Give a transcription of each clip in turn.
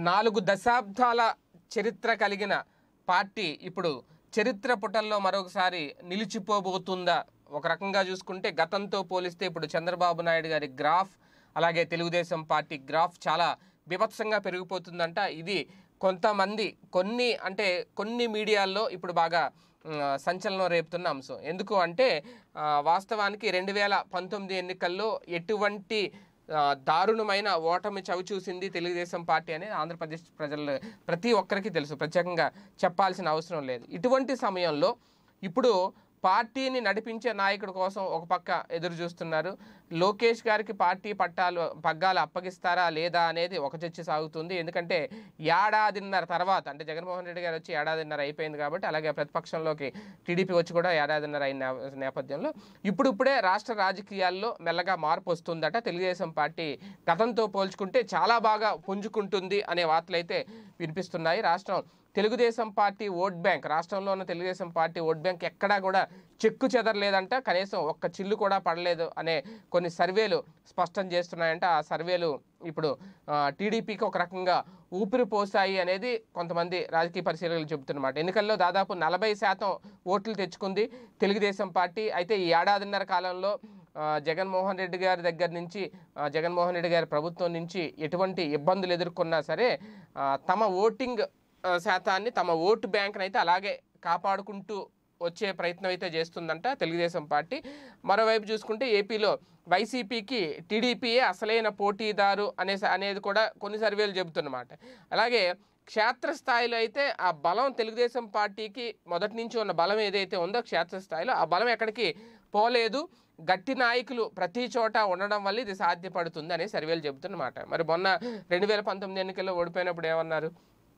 నాలుగు దశాబ్దాల చరిత్ర కలిగిన పార్టీ ఇప్పుడు చరిత్ర పుటల్లో మరొకసారి నిలిచిపోబోతుందా ఒక రకంగా చూసుకుంటే గతంతో పోలిస్తే ఇప్పుడు చంద్రబాబు నాయుడు గారి గ్రాఫ్ అలాగే తెలుగుదేశం పార్టీ గ్రాఫ్ చాలా బీభత్సంగా పెరిగిపోతుందంట ఇది కొంతమంది కొన్ని అంటే కొన్ని మీడియాల్లో ఇప్పుడు బాగా ఉమ్, సంచలనం రేపుతున్న అంశం ఎందుకు అంటే ఆ, వాస్తవానికి రెండు వేల పంతొమ్మిది ఎన్నికల్లో ఎటువంటి ఆ, దారుణమైన ఓటమి చవి చూసింది తెలుగుదేశం పార్టీ అనేది ఆంధ్రప్రదేశ్ ప్రజలు ప్రతి ఒక్కరికి తెలుసు ప్రత్యేకంగా చెప్పాల్సిన అవసరం లేదు ఇటువంటి సమయంలో ఇప్పుడు పార్టీని నడిపించే నాయకుడి కోసం ఒక పక్క ఎదురు చూస్తున్నారు లోకేష్ గారికి పార్టీ పట్టాలు పగ్గాలు అప్పగిస్తారా లేదా అనేది ఒక చర్చ సాగుతుంది ఎందుకంటే ఏడాదిన్నర తర్వాత అంటే జగన్మోహన్ రెడ్డి గారు వచ్చి ఏడాదిన్నర అయిపోయింది కాబట్టి అలాగే ప్రతిపక్షంలోకి టీడీపీ వచ్చి కూడా ఏడాదిన్నర అయిన నే- నేపథ్యంలో ఇప్పుడిప్పుడే రాష్ట్ర రాజకీయాల్లో మెల్లగా మార్పు వస్తుందట తెలుగుదేశం పార్టీ గతంతో పోల్చుకుంటే చాలా బాగా పుంజుకుంటుంది అనే వార్తలు అయితే వినిపిస్తున్నాయి రాష్ట్రం తెలుగుదేశం పార్టీ ఓట్ బ్యాంక్ రాష్ట్రంలో ఉన్న తెలుగుదేశం పార్టీ ఓట్ బ్యాంక్ ఎక్కడా కూడా చెక్కు చెదరలేదంట కనీసం ఒక్క చిల్లు కూడా పడలేదు అనే కొన్ని సర్వేలు స్పష్టం చేస్తున్నాయంట ఆ సర్వేలు ఇప్పుడు ఆ, టీడీపీకి ఒక రకంగా ఊపిరి పోసాయి అనేది కొంతమంది రాజకీయ పరిశీలకులు చెబుతున్నమాట ఎన్నికల్లో దాదాపు నలభై శాతం ఓట్లు తెచ్చుకుంది తెలుగుదేశం పార్టీ అయితే ఈ ఏడాదిన్నర కాలంలో ఆ, జగన్మోహన్ రెడ్డి గారి దగ్గర నుంచి ఆ, జగన్మోహన్ రెడ్డి గారి ప్రభుత్వం నుంచి ఎటువంటి ఇబ్బందులు ఎదుర్కొన్నా సరే ఆ, తమ ఓటింగ్ ఆ, శాతాన్ని తమ ఓటు బ్యాంక్ని అయితే అలాగే కాపాడుకుంటూ వచ్చే ప్రయత్నం అయితే చేస్తుందంట తెలుగుదేశం పార్టీ మరోవైపు చూసుకుంటే ఏపీలో వైసీపీకి టీడీపీయే అసలైన పోటీదారు అనే అనేది కూడా కొన్ని సర్వేలు చెబుతున్నమాట అలాగే క్షేత్రస్థాయిలో అయితే ఆ బలం తెలుగుదేశం పార్టీకి మొదటి నుంచి ఉన్న బలం ఏదైతే ఉందో క్షేత్రస్థాయిలో ఆ బలం ఎక్కడికి పోలేదు గట్టి నాయకులు ప్రతి చోట ఉండడం వల్ల ఇది సాధ్యపడుతుంది అనే సర్వేలు చెబుతున్నమాట మరి మొన్న రెండు వేల పంతొమ్మిది ఎన్నికల్లో ఓడిపోయినప్పుడు ఏమన్నారు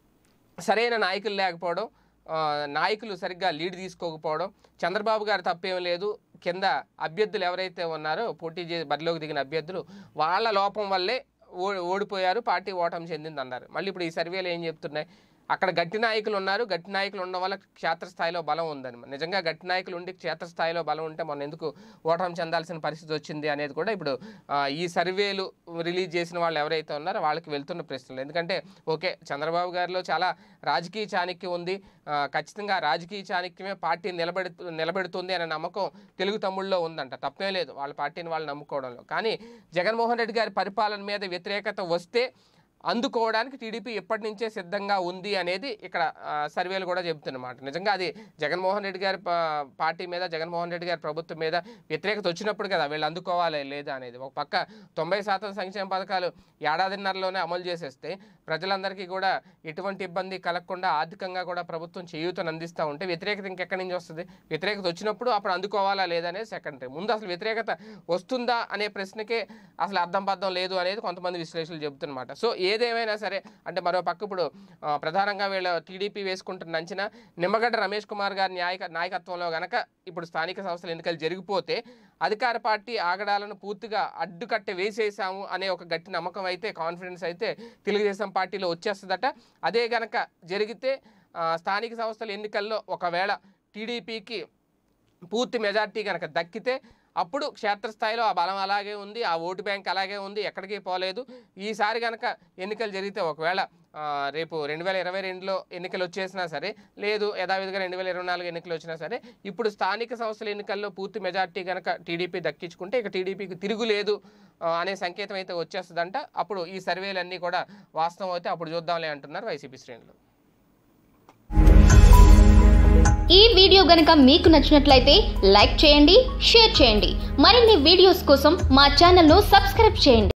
సరైన నాయకులు లేకపోవడం ఆ, నాయకులు సరిగ్గా లీడ్ తీసుకోకపోవడం చంద్రబాబు గారు తప్పేం లేదు కింద అభ్యర్థులు ఎవరైతే ఉన్నారో పోటీ చే బరిలోకి దిగిన అభ్యర్థులు వాళ్ళ లోపం వల్లే ఓ ఓడిపోయారు పార్టీ ఓటమి చెందింది అన్నారు మళ్ళీ ఇప్పుడు ఈ సర్వేలు ఏం చెప్తున్నాయి అక్కడ గట్టి నాయకులు ఉన్నారు గట్టి నాయకులు ఉండడం వల్ల క్షేత్రస్థాయిలో బలం ఉందని నిజంగా గట్టి నాయకులు ఉండి క్షేత్రస్థాయిలో బలం ఉంటే మొన్న ఎందుకు ఓటమి చెందాల్సిన పరిస్థితి వచ్చింది అనేది కూడా ఇప్పుడు ఆ, ఈ సర్వేలు రిలీజ్ చేసిన వాళ్ళు ఎవరైతే ఉన్నారో వాళ్ళకి వెళ్తున్న ప్రశ్నలు ఎందుకంటే ఓకే చంద్రబాబు గారిలో చాలా రాజకీయ చాణక్యం ఉంది ఆ, ఖచ్చితంగా ఆ రాజకీయ చాణక్యమే పార్టీ నిలబెడు నిలబెడుతుంది అనే నమ్మకం తెలుగు తమ్ముళ్ళలో ఉందంట తప్పే లేదు వాళ్ళ పార్టీని వాళ్ళు నమ్ముకోవడంలో కానీ జగన్మోహన్ రెడ్డి గారి పరిపాలన మీద వ్యతిరేకత వస్తే అందుకోవడానికి టీడీపీ ఎప్పటి నుంచే సిద్ధంగా ఉంది అనేది ఇక్కడ ఆ, సర్వేలు కూడా చెబుతున్నమాట నిజంగా అది జగన్మోహన్ రెడ్డి గారి పా- పార్టీ మీద జగన్మోహన్ రెడ్డి గారి ప్రభుత్వం మీద వ్యతిరేకత వచ్చినప్పుడు కదా వీళ్ళు అందుకోవాలి లేదా అనేది ఒక పక్క తొంభై శాతం సంక్షేమ పథకాలు ఏడాదిన్నరలోనే అమలు చేసేస్తే ప్రజలందరికీ కూడా ఎటువంటి ఇబ్బంది కలగకుండా ఆర్థికంగా కూడా ప్రభుత్వం చేయూతను అందిస్తూ ఉంటే వ్యతిరేకత ఇంకెక్కడి నుంచి వస్తుంది వ్యతిరేకత వచ్చినప్పుడు అప్పుడు అందుకోవాలా లేదా అనేది సెకండరీ ముందు అసలు వ్యతిరేకత వస్తుందా అనే ప్రశ్నకే అసలు అర్థం పర్థం లేదు అనేది కొంతమంది విశ్లేషకులు చెబుతున్నమాట సో ఏదేమైనా సరే అంటే మరో పక్క ఇప్పుడు ఆ, ప్రధానంగా వీళ్ళ టీడీపీ వేసుకుంటున్న అంచనా నిమ్మగడ్డ రమేష్ కుమార్ గారి న్యాయ నాయకత్వంలో గనక ఇప్పుడు స్థానిక సంస్థల ఎన్నికలు జరిగిపోతే అధికార పార్టీ ఆగడాలను పూర్తిగా అడ్డుకట్ట వేసేసాము అనే ఒక గట్టి నమ్మకం అయితే కాన్ఫిడెన్స్ అయితే తెలుగుదేశం పార్టీలో వచ్చేస్తుందట అదే గనక జరిగితే ఆ, స్థానిక సంస్థల ఎన్నికల్లో ఒకవేళ టీడీపీకి పూర్తి మెజార్టీ కనుక దక్కితే అప్పుడు క్షేత్రస్థాయిలో ఆ బలం అలాగే ఉంది ఆ ఓటు బ్యాంక్ అలాగే ఉంది ఎక్కడికి పోలేదు ఈసారి కనుక ఎన్నికలు జరిగితే ఒకవేళ ఆ, రేపు రెండు వేల ఇరవై రెండులో ఎన్నికలు వచ్చేసినా సరే లేదు యథావిధిగా రెండు వేల ఇరవై నాలుగు ఎన్నికలు వచ్చినా సరే ఇప్పుడు స్థానిక సంస్థల ఎన్నికల్లో పూర్తి మెజార్టీ కనుక టీడీపీ దక్కించుకుంటే ఇక టీడీపీకి తిరుగులేదు ఆ, అనే సంకేతం అయితే వచ్చేస్తుందంట అప్పుడు ఈ సర్వేలన్నీ కూడా వాస్తవం అయితే అప్పుడు చూద్దాంలే అంటున్నారు వైసీపీ శ్రేణులు ఈ వీడియో గనక మీకు నచ్చినట్లయితే లైక్ చేయండి షేర్ చేయండి మరిన్ని వీడియోస్ కోసం మా ఛానల్ను సబ్స్క్రైబ్ చేయండి